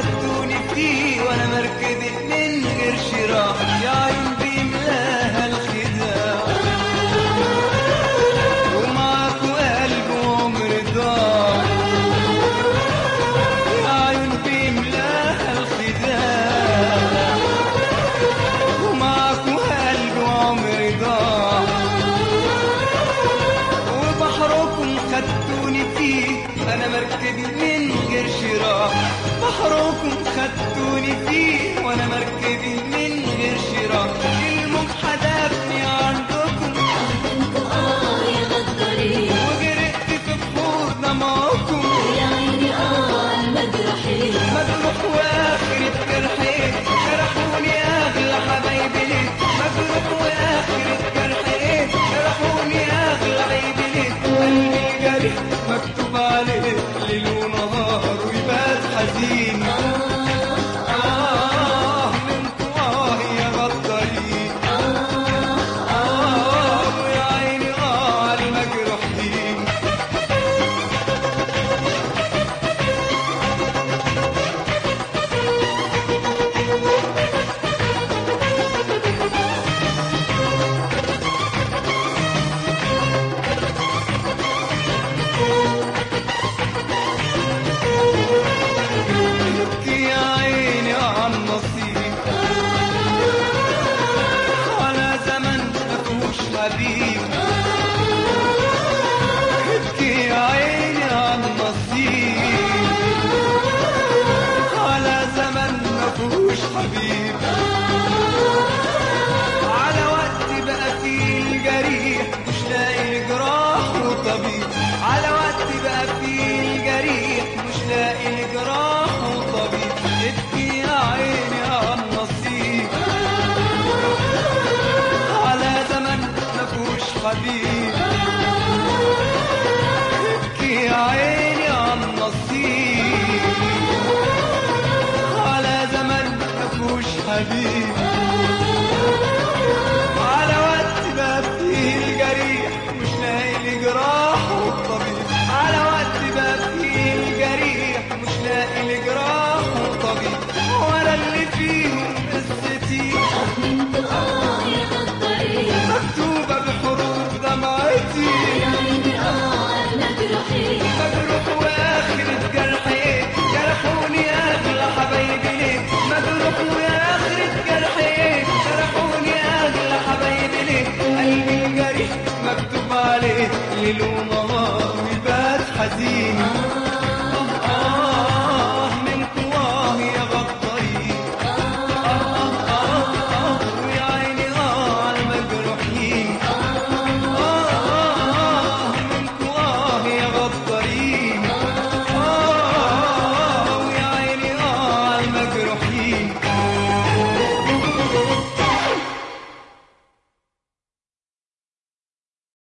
خدتوني فيه وانا مركبي من غير شراء يا عين بيملاها الخداع ومعاكوا قلب وعمر ضاع يا عيون بيملاها الخداع ومعاكوا قلب وعمر ضاع وبحركم خدتوني فيه انا مركبي من غير شراء بحركم خدتوني فيه وانا مركبي من غير شراء الموج حدفني عندكم انتوا اه يا غدارين وغرقت في بحور دمعكم يا عيني اه المجرحين مجروح واخرة جرحين جرحوني اغلى حبايبي ليه مجروح واخرة جرحين جرحوني اغلى حبايبي ليه قلبي جرح مكتوب عليه ليل ونهار ويبات حزين آه منكوا آه يا غدارين آه ويا عيني آه على المجروحين ابكي يا عيني عن نصيب على زمن مفهوش حبيب ابكي يا عيني عن نصيب على زمن مفهوش حبيب على وقت بقى فيه الجريح مش لاقي الجراح وطبيب على وقت بقى فيه الجريح مش لاقي الجراح وطبيب ابكي يا عيني عن نصيب على زمن مفهوش حبيب ابكي يا عيني عن نصيب على زمن مفهوش حبيب